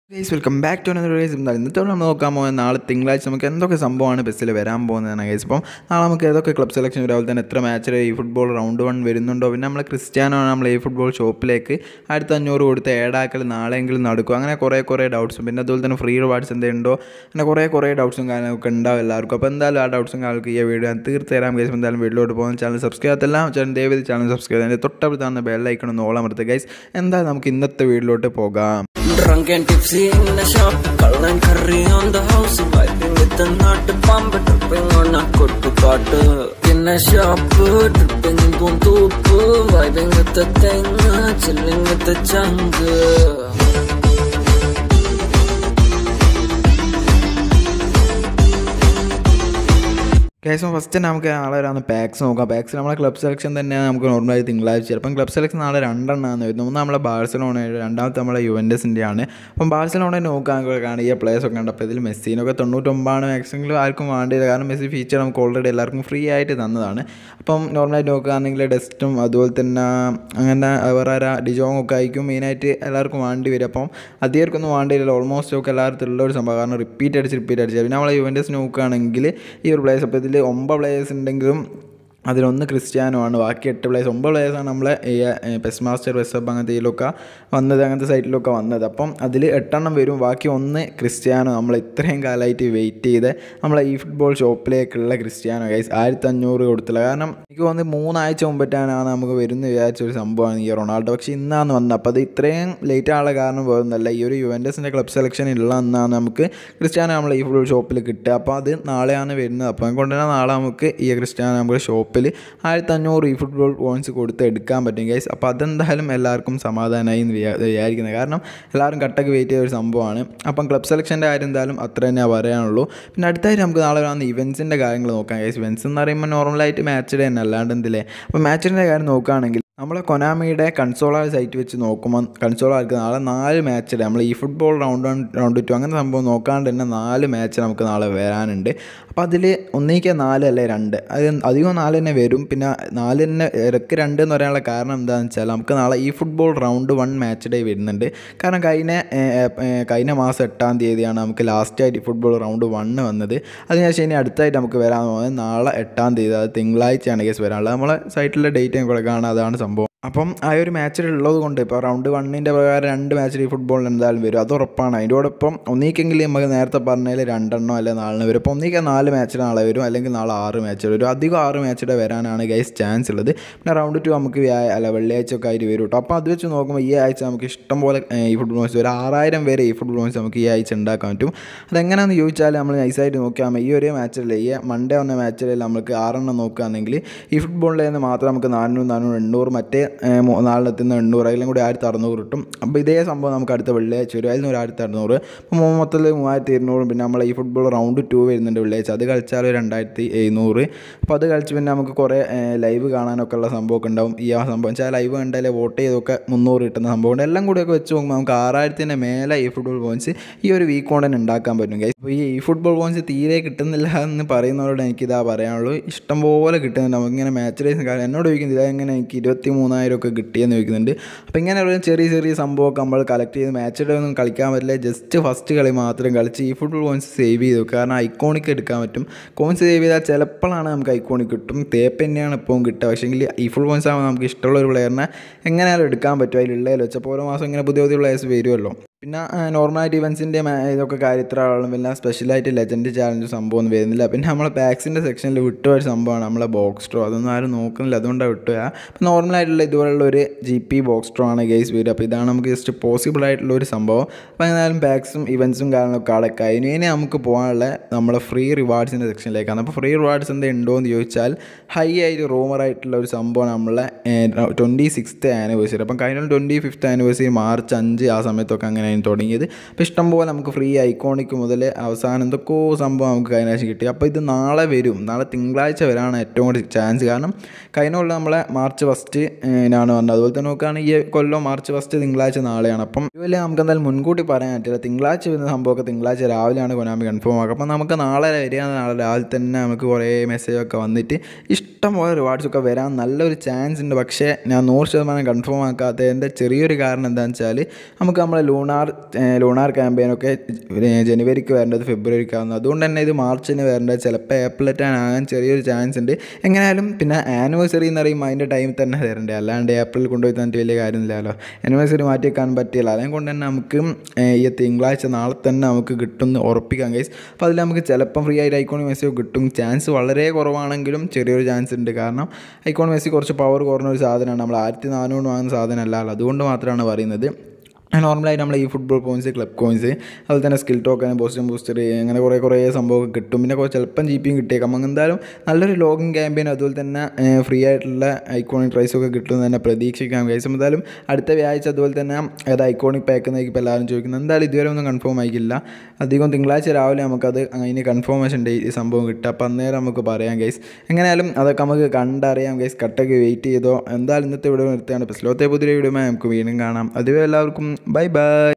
Guys welcome back to another guys എന്തായാലും ഇന്നത്തെ നമ്മൾ നോക്കാൻ പോകുന്നത് നാളെ തിങ്കളാഴ്ച നമുക്ക് എന്തൊക്കെ സംഭവമാണ് ബസ്സിൽ വരാൻ പോകുന്നതാണ് ഗൈസ് അപ്പം നാളെ നമുക്ക് ഏതൊക്കെ ക്ലബ് സെലക്ഷൻ രാവിലെ തന്നെ എത്ര മാച്ചിൽ ഈ ഫുട്ബോൾ റൗണ്ട് വൺ വരുന്നുണ്ടോ പിന്നെ നമ്മൾ ക്രിസ്ത്യാനോ നമ്മൾ ഈ ഫുട്ബോൾ ഷോപ്പിലേക്ക് ആയിരത്തി അഞ്ഞൂറ് കൊടുത്ത് ഏടാക്കൽ നാളെയെങ്കിലും നടക്കും അങ്ങനെ കുറേ കുറേ ഡൗട്ട്സും പിന്നെ അതുപോലെ തന്നെ ഫ്രീ റിവാർഡ്സ് എന്തെങ്കിലുണ്ടോ അങ്ങനെ കുറേ കുറേ ഡൗട്ട്സും കാര്യങ്ങളൊക്കെ ഉണ്ടാവും എല്ലാവർക്കും അപ്പോൾ എന്തായാലും ആ ഡൗട്ട്സും കാര്യങ്ങൾക്ക് ഈ വീഡിയോ ഞാൻ തീർത്ത് തരാം ഗൈസ് എന്തായാലും വീട്ടിലോട്ട് പോകുന്ന ചാനൽ സബ്സ്ക്രൈബ് ചെയ്യാത്തെല്ലാം ചാനൽ ദയവേദി ചാനൽ സബ്സ്ക്രൈബ് ചെയ്യാൻ തൊട്ടടുത്താണ് ബെല്ലൈക്കണം ഒന്ന് ഓളമർത്ത് ഗൈസ് എന്തായാലും നമുക്ക് ഇന്നത്തെ വീഡിയോയിലോട്ട് പോകാം Drunk and tipsy in the shop, call and curry on the house, vibing with the nut bomb, dripping on a kuttu kaatu. In a shop, dripping in boom vibing with the thing, chilling with the jungle. Case first തന്നെ നമുക്ക് നാളെ വരാവുന്ന pax നോക്കാം pax നമ്മളെ club selection തന്നെയാണ് നമുക്ക് നോർമലായി തിങ്കളാഴ്ച ചിലപ്പം ക്ലബ് സെലക്ഷൻ നാളെ രണ്ടെണ്ണമാണ് വരുന്നത് ഒന്ന് നമ്മളെ ബാഴ്സലോണയുടെ രണ്ടാമത്തെ നമ്മളെ യുവൻഡസിൻ്റെ ആണ് അപ്പം ബാഴ്സലോണ നോക്കുകയാണെങ്കിൽ കാണുക ഈ പ്ലേയേഴ്സ് ഒക്കെ ഉണ്ട് അപ്പോൾ ഇതിൽ മെസ്സിനൊക്കെ തൊണ്ണൂറ്റൊമ്പതാണ് മാക്സിമം ആർക്കും വേണ്ടിയത് കാരണം മെസ്സി ഫീച്ചർ നമുക്ക് ഓൾറെഡി എല്ലാവർക്കും ഫ്രീ ആയിട്ട് തന്നതാണ് അപ്പം നോർമലായിട്ട് നോക്കുകയാണെങ്കിൽ ഡസ്റ്റും അതുപോലെ തന്നെ അങ്ങനെ വേറെ ആരാ ഡിജോങ് ഒക്കെ ആയിരിക്കും മെയിനായിട്ട് എല്ലാവർക്കും വേണ്ടി വരും അപ്പം അധികർക്കൊന്നും വേണ്ടി വരില്ല ഓൾമോസ്റ്റ് ഒക്കെ എല്ലാവർക്കും ഉള്ള ഒരു സംഭവം കാരണം റിപ്പീറ്റ് അടിച്ച് റിപ്പീറ്റ് അടിച്ച് പിന്നെ നമ്മളെ യുവൻഡസ് നോക്കുകയാണെങ്കിൽ ഈ ഒരു പ്ലേയേഴ്സ് അപ്പോൾ ഇതിൽ ഒമ്പത് പ്ലേയേഴ്സ് ഉണ്ടെങ്കിലും അതിലൊന്ന് ക്രിസ്ത്യാനോ ആണ് ബാക്കി എട്ട് പ്ലേയേഴ്സ് ഒമ്പത് പ്ലേയേഴ്സാണ് നമ്മളെ ഈ പെസ് മാസ്റ്റർ വെസബ് അങ്ങനത്തെ ഇതിലൊക്കെ വന്നത് അങ്ങനത്തെ സൈറ്റിലൊക്കെ വന്നത് അപ്പം അതിൽ എട്ടെണ്ണം വരും ബാക്കി ഒന്ന് ക്രിസ്ത്യാനോ നമ്മൾ ഇത്രയും കാലമായിട്ട് വെയിറ്റ് ചെയ്ത് നമ്മളെ ഈ ഫുട്ബോൾ ഷോപ്പിലേക്കുള്ള ക്രിസ്ത്യാനോ ഗൈസ് ആയിരത്തി അഞ്ഞൂറ് കൊടുത്തില്ല കാരണം എനിക്ക് തോന്നുന്നത് മൂന്നാഴ്ച മുമ്പിട്ടാണ് നമുക്ക് വരുന്ന വിചാരിച്ച ഒരു സംഭവമാണ് ഈ റൊണാൾഡോ പക്ഷേ ഇന്നാണ് വന്നത് അപ്പോൾ അത് ഇത്രയും ലേറ്റ് ആളുടെ കാരണം വേറൊന്നല്ല ഈ ഒരു യുവൻഡസിൻ്റെ ക്ലബ് സെലക്ഷൻ ഉള്ള അന്നാണ് നമുക്ക് ക്രിസ്ത്യാനോ നമ്മളെ ഈ ഫുട്ബോൾ ഷോപ്പിൽ കിട്ടുക അപ്പോൾ അത് നാളെയാണ് വരുന്നത് അപ്പോൾ അതുകൊണ്ട് തന്നെ നാളെ നമുക്ക് ഈ ക്രിസ്ത്യാനോ നമുക്ക് ഷോപ്പിൽ ആയിരത്തി അഞ്ഞൂറ് ഈ ഫുട്ബോൾ പോയിൻറ്റ്സ് കൊടുത്ത് എടുക്കാൻ പറ്റും ഗൈസ് അപ്പോൾ അതെന്തായാലും എല്ലാവർക്കും സമാധാനമായി എന്ന് വിചാ- വിചാരിക്കുന്നത് കാരണം എല്ലാവരും കട്ടക്ക് വെയിറ്റ് ചെയ്ത ഒരു സംഭവമാണ് അപ്പം ക്ലബ് സെലക്ഷൻ്റെ കാര്യം എന്തായാലും അത്ര തന്നെ പറയാനുള്ളൂ പിന്നെ അടുത്തായിട്ട് നമുക്ക് നാളെ വരാവുന്ന ഇവൻസിൻ്റെ കാര്യങ്ങൾ നോക്കാം ഗൈസ് ഇവൻസ് എന്ന് പറയുമ്പോൾ നോർമലായിട്ട് മാച്ച് ഡേ തന്നെ അല്ലാണ്ട് എന്തില്ലേ അപ്പോൾ മാച്ചിൻ്റെ കാര്യം നോക്കുകയാണെങ്കിൽ നമ്മളെ കൊനാമിയുടെ കൺസോളാർ സൈറ്റ് വെച്ച് നോക്കുമ്പോൾ കൺസോളാർക്ക് നാളെ നാല് മാച്ച് ഡേ നമ്മൾ ഈ football round one round two അങ്ങനെ സംഭവം നോക്കാണ്ട് തന്നെ നാല് മാച്ച് നമുക്ക് നാളെ വരാനുണ്ട് അപ്പോൾ അതിൽ ഒന്നേക്ക് നാല് അല്ലേ രണ്ട് അത് അധികം നാല് തന്നെ വരും പിന്നെ നാല് തന്നെ ഇടയ്ക്ക് രണ്ട് എന്ന് പറയാനുള്ള കാരണം എന്താണെന്ന് വെച്ചാൽ നമുക്ക് നാളെ ഈ football round one match day വരുന്നുണ്ട് കാരണം കഴിഞ്ഞ ഏഹ്, ഏഹ്, കഴിഞ്ഞ മാസം എട്ടാം തീയതിയാണ് നമുക്ക് ലാസ്റ്റായിട്ട് ഫുട്ബോൾ റൗണ്ട് വണ്ണ് വന്നത് അതിനുശേഷം ഇനി അടുത്തായിട്ട് നമുക്ക് വരാൻ പോകുന്നത് നാളെ എട്ടാം തീയതി അത് തിങ്കളാഴ്ചയാണ് കേസ് വരാനുള്ളത് നമ്മളെ സൈറ്റിലെ ഡേറ്റ് കൂടെ കാണാം അതാണ് സംഭവം അപ്പം ആ ഒരു മാച്ചിൽ ഉള്ളത് കൊണ്ട് ഇപ്പോൾ റൗണ്ട് വണ്ണിൻ്റെ പ്രകാരം രണ്ട് മാച്ചിൽ ഈ ഫുട്ബോളിൽ എന്തായാലും വരും അത് ഉറപ്പാണ് അതിൻ്റോടൊപ്പം ഒന്നിക്കെങ്കിലും നമുക്ക് നേരത്തെ പറഞ്ഞതിൽ രണ്ടെണ്ണോ അല്ലെ നാലിന് വരും അപ്പോൾ ഒന്നിക്കാൻ നാല് മാച്ചിൽ നാളെ വരും അല്ലെങ്കിൽ നാളെ ആറ് മാച്ചിൽ വരും അധികം ആറ് മാച്ചിടെ വരാനാണ് ഗൈസ് ചാൻസ് ഉള്ളത് പിന്നെ റൗണ്ട് ടു നമുക്ക് വ്യാഴ അല്ല വെള്ളിയാഴ്ച ഒക്കെ ആയിട്ട് വരും കേട്ടോ അപ്പോൾ അത് വെച്ച് നോക്കുമ്പോൾ ഈ ആഴ്ച നമുക്ക് ഇഷ്ടം പോലെ ഏഹ്, ഈ ഫുട്ബോൾ മാച്ച് ഒരു ആറായിരം വരെ ഈ ഫുട്ബോൾ മാച്ച് നമുക്ക് ഈ ആഴ്ച ഉണ്ടാക്കാൻ പറ്റും അതെങ്ങനെയാണെന്ന് ചോദിച്ചാൽ നമ്മൾ നൈസായിട്ട് നോക്കിയാൽ ഈ ഒരു മാച്ചിൽ ഈ മൺഡേ വന്ന മാച്ചിൽ നമുക്ക് ആറെണ്ണം നോക്കുകയാണെങ്കിൽ ഈ ഫുട്ബോളിൽ നിന്ന് മാത്രം നമുക്ക് നാനൂറ് നാനൂറ് എണ്ണൂറ് മറ്റേ ഏഹ്, മൂ- നാലിനെത്തുന്ന എണ്ണൂറ് അതിലും കൂടി ആയിരത്തി അറുന്നൂറ് കിട്ടും അപ്പോൾ ഇതേ സംഭവം നമുക്ക് അടുത്ത വെള്ളിയാഴ്ച വരും അതിൽ നിന്ന് ഒരു ആയിരത്തി അറുന്നൂറ് അപ്പോൾ മൊത്തത്തിൽ മൂവായിരത്തി ഇരുന്നൂറും പിന്നെ നമ്മൾ ഈ ഫുട്ബോൾ റൗണ്ട് ടു വരുന്നുണ്ട് വെള്ളിയാഴ്ച അത് കളിച്ചാൽ ഒരു രണ്ടായിരത്തി എഴുന്നൂറ് അപ്പോൾ അത് കളിച്ച് പിന്നെ നമുക്ക് കുറേ ലൈവ് കാണാനൊക്കെ ഉള്ള സംഭവമൊക്കെ ഉണ്ടാവും ഈ ആ സംഭവം വെച്ചാൽ ലൈവ് കണ്ടാലേ വോട്ട് ചെയ്തൊക്കെ മുന്നൂറ് കിട്ടുന്ന സംഭവമുണ്ട് എല്ലാം കൂടിയൊക്കെ വെച്ച് നോക്കുമ്പോൾ നമുക്ക് ആറായിരത്തിൻ്റെ മേലെ ഈ ഫുട്ബോൾ പോയിൻറ്റ്സ് ഈ ഒരു വീക്ക് കൊണ്ട് തന്നെ ഉണ്ടാക്കാൻ പറ്റും guys. അപ്പോൾ ഈ ഈ ഫുട്ബോൾ പോയിൻറ്റ്സ് തീരെ കിട്ടുന്നില്ല എന്ന് പറയുന്നവരോട് എനിക്കിതാ പറയാനുള്ളൂ ഇഷ്ടംപോലെ കിട്ടുന്നുണ്ട് നമുക്കിങ്ങനെ മാച്ച് ഡേയ്സ് കാര്യം എന്നോട് ചോദിക്കുന്നത് ഇതെങ്ങനെ എനിക്ക് ഇരുപത്തി മൂന്നായിരം ഒക്കെ കിട്ടിയെന്ന് ചോദിക്കുന്നുണ്ട് അപ്പോൾ ഇങ്ങനെയുള്ള ചെറിയ ചെറിയ സംഭവമൊക്കെ നമ്മൾ കളക്ട് ചെയ്ത് മാച്ച് ഡേ ഒന്നും കളിക്കാൻ പറ്റില്ല ജസ്റ്റ് ഫസ്റ്റ് കളി മാത്രം കളിച്ച് ഈ ഫുട്ബോൾ പോയിൻറ്റ്സ് സേവ് ചെയ്തു കാരണം ഐക്കോണിക് എടുക്കാൻ പറ്റും കോയിൻസ് സേവ് ചെയ്താൽ ചിലപ്പോഴാണ് നമുക്ക് ഐക്കോണിക് കിട്ടും തേപ്പ് തന്നെയാണ് ഇപ്പം കിട്ടുക പക്ഷേങ്കിൽ ഈ ഫുൾ പോയിൻറ്റ്സ് ആകുമ്പോൾ നമുക്ക് ഇഷ്ടമുള്ള ഒരു പ്ലെയറിനെ എങ്ങനെയാലും എടുക്കാൻ പറ്റും അതിലുള്ളതിൽ വെച്ചപ്പോൾ ഓരോ മാസം ഇങ്ങനെ പുതിയ പുതിയ പ്ലേയേഴ്സ് വരുമല്ലോ പിന്നെ നോർമലായിട്ട് ഇവൻസിൻ്റെ ഇതൊക്കെ കാര്യം ഇത്ര ആളും പിന്നെ സ്പെഷ്യലായിട്ട് ലെജൻഡ് ചാലഞ്ച് സംഭവം ഒന്നും വരുന്നില്ല പിന്നെ നമ്മളെ പാക്സിൻ്റെ സെക്ഷനിൽ വിട്ടുപോയ ഒരു സംഭവമാണ് നമ്മളെ ബോക്സ് സ്ട്രോ അതൊന്നും ആരും നോക്കുന്നില്ല അതുകൊണ്ടാണ് വിട്ടുപോയ അപ്പോൾ നോർമലായിട്ടുള്ള ഇതുപോലുള്ള ഒരു ജി പി ബോക്സ് സ്ട്രോ ആണ് ഗെയ്സ് വരിക അപ്പോൾ ഇതാണ് നമുക്ക് ജസ്റ്റ് പോസിബിൾ ആയിട്ടുള്ള ഒരു സംഭവം അപ്പോൾ എന്തായാലും പാക്സും ഇവൻസും കാര്യങ്ങളൊക്കെ അടക്കം അതിന് ഇനി നമുക്ക് പോകാനുള്ള നമ്മളെ ഫ്രീ റിവാർഡ്സിൻ്റെ സെക്ഷനിലേക്കാണ് അപ്പോൾ ഫ്രീ റിവാർഡ്സ് എന്താ ഉണ്ടോ എന്ന് ചോദിച്ചാൽ ഹൈ ആയിട്ട് റൂമർ ആയിട്ടുള്ള ഒരു സംഭവമാണ് നമ്മളെ ട്വൻറ്റി സിക്സ്ത്ത് ആനിവേഴ്സറി അപ്പം കഴിഞ്ഞ ട്വൻറ്റി ഫിഫ്ത്ത് ആനിവേഴ്സറി മാർച്ച് അഞ്ച് ആ സമയത്തൊക്കെ അങ്ങനെയാണ് തുടങ്ങിയത് അപ്പോൾ ഇഷ്ടംപോലെ നമുക്ക് ഫ്രീ ഐക്കോണിക് മുതൽ അവസാനം എന്തൊക്കെയോ സംഭവം നമുക്ക് കഴിഞ്ഞ ആഴ്ച കിട്ടി അപ്പോൾ ഇത് നാളെ വരും നാളെ തിങ്കളാഴ്ച വരാനാണ് ഏറ്റവും കൂടുതൽ ചാൻസ് കാരണം കഴിഞ്ഞ കൊല്ലം നമ്മളെ മാർച്ച് ഫസ്റ്റ് ആണ് വന്നത് അതുപോലെ തന്നെ നോക്കുകയാണെങ്കിൽ ഈ കൊല്ലം മാർച്ച് ഫസ്റ്റ് തിങ്കളാഴ്ച നാളെയാണ് അപ്പം ഇതുവരെ നമുക്ക് എന്തായാലും മുൻകൂട്ടി പറയാൻ പറ്റില്ല തിങ്കളാഴ്ച വരുന്ന സംഭവമൊക്കെ തിങ്കളാഴ്ച രാവിലെയാണ് കൊനാമി കൺഫേം ആക്കുക അപ്പോൾ നമുക്ക് നാളെ വരിക നാളെ രാവിലെ തന്നെ നമുക്ക് കുറേ മെസ്സേജൊക്കെ വന്നിട്ട് ഇഷ്ടം പോലെ റിവാർഡ്സ് ഒക്കെ വരാൻ നല്ലൊരു ചാൻസ് ഉണ്ട് പക്ഷേ ഞാൻ നൂറ് ശതമാനം കൺഫേം ആക്കാത്തതിൻ്റെ ചെറിയൊരു കാരണം എന്താണെന്ന് വെച്ചാൽ നമുക്ക് നമ്മളെ ലൂണ ലൂണാർ ലൂണാർ ക്യാമ്പയിനൊക്കെ ജനുവരിക്ക് വരേണ്ടത് ഫെബ്രുവരിക്കാവുന്നു അതുകൊണ്ട് തന്നെ ഇത് മാർച്ചിന് വരേണ്ടത് ചിലപ്പോൾ ഏപ്രിലെറ്റാൻ ആകാൻ ചെറിയൊരു ചാൻസ് ഉണ്ട് എങ്ങനെയാലും പിന്നെ ആനിവേഴ്സറി എന്ന് പറയുമ്പോൾ അതിൻ്റെ ടൈം തന്നെ തരണ്ടേ അല്ലാണ്ട് ഏപ്രിൽ കൊണ്ടുപോയി തന്നിട്ട് വലിയ കാര്യമില്ലല്ലോ ആനിവേഴ്സറി മാറ്റി വെക്കാൻ പറ്റില്ല അതുകൊണ്ട് തന്നെ നമുക്ക് ഏഹ്, ഈ തിങ്കളാഴ്ച നാളെ തന്നെ നമുക്ക് കിട്ടുമെന്ന് ഉറപ്പിക്കാം ഗൈസ് അപ്പോൾ അതിൽ നമുക്ക് ചിലപ്പം ഫ്രീ ആയിട്ട് ഐക്കോൺ മെസ്സിയോ കിട്ടും ചാൻസ് വളരെ കുറവാണെങ്കിലും ചെറിയൊരു ചാൻസ് ഉണ്ട് കാരണം ഐക്കോൺ മെസ്സി കുറച്ച് പവർ കുറഞ്ഞ ഒരു സാധനമാണ് നമ്മൾ ആയിരത്തി നാനൂറ് വാങ്ങുന്ന സാധനമല്ല അതുകൊണ്ട് മാത്രമാണ് പറയുന്നത് നോർമലായിട്ട് നമ്മൾ ഈ ഫുട്ബോൾ പോയിൻറ്റ്സ് ക്ലബ് കോയിൻസ് അതുപോലെ തന്നെ സ്കിൽ ടോക്കൺ ബോസ്റ്റൻ ബൂസ്റ്റർ അങ്ങനെ കുറേ കുറേ സംഭവമൊക്കെ കിട്ടും പിന്നെ കുറച്ച് ചിലപ്പം ജി പിയും കിട്ടിയേക്കാം അങ്ങനെ എന്തായാലും നല്ലൊരു ലോഗിൻ ക്യാമ്പയിൻ അതുപോലെ തന്നെ ഫ്രീ ആയിട്ടുള്ള ഐക്കോണിക് പ്രൈസൊക്കെ കിട്ടുമെന്ന് തന്നെ പ്രതീക്ഷിക്കാം ഗൈസ് എന്തായാലും അടുത്ത വ്യാഴ്ച അതുപോലെ തന്നെ ഏത് ഐക്കോണിക് പാക്ക് എന്നൊക്കെ ഇപ്പോൾ എല്ലാവരും ചോദിക്കുന്നത് എന്തായാലും ഇതുവരെ ഒന്നും കൺഫേം ആയിക്കില്ല അധികം തിങ്കളാഴ്ച രാവിലെ നമുക്കത് അതിന് കൺഫർമേഷൻ ഡേ ഈ സംഭവം കിട്ടുക അപ്പം അന്നേരം നമുക്ക് പറയാം ഗൈസ് എങ്ങനെയാലും അതൊക്കെ നമുക്ക് കണ്ടറിയാം ഗൈസ് കട്ടൊക്കെ വെയിറ്റ് ചെയ്തോ എന്തായാലും ഇന്നത്തെ വീഡിയോ നിർത്തുകയാണ് ഇപ്പോൾ സ്ലോത്തെ പുതിയ വീഡിയോ നമുക്ക് വീണ്ടും കാണാം അതുവരെ എല്ലാവർക്കും ബൈ ബൈ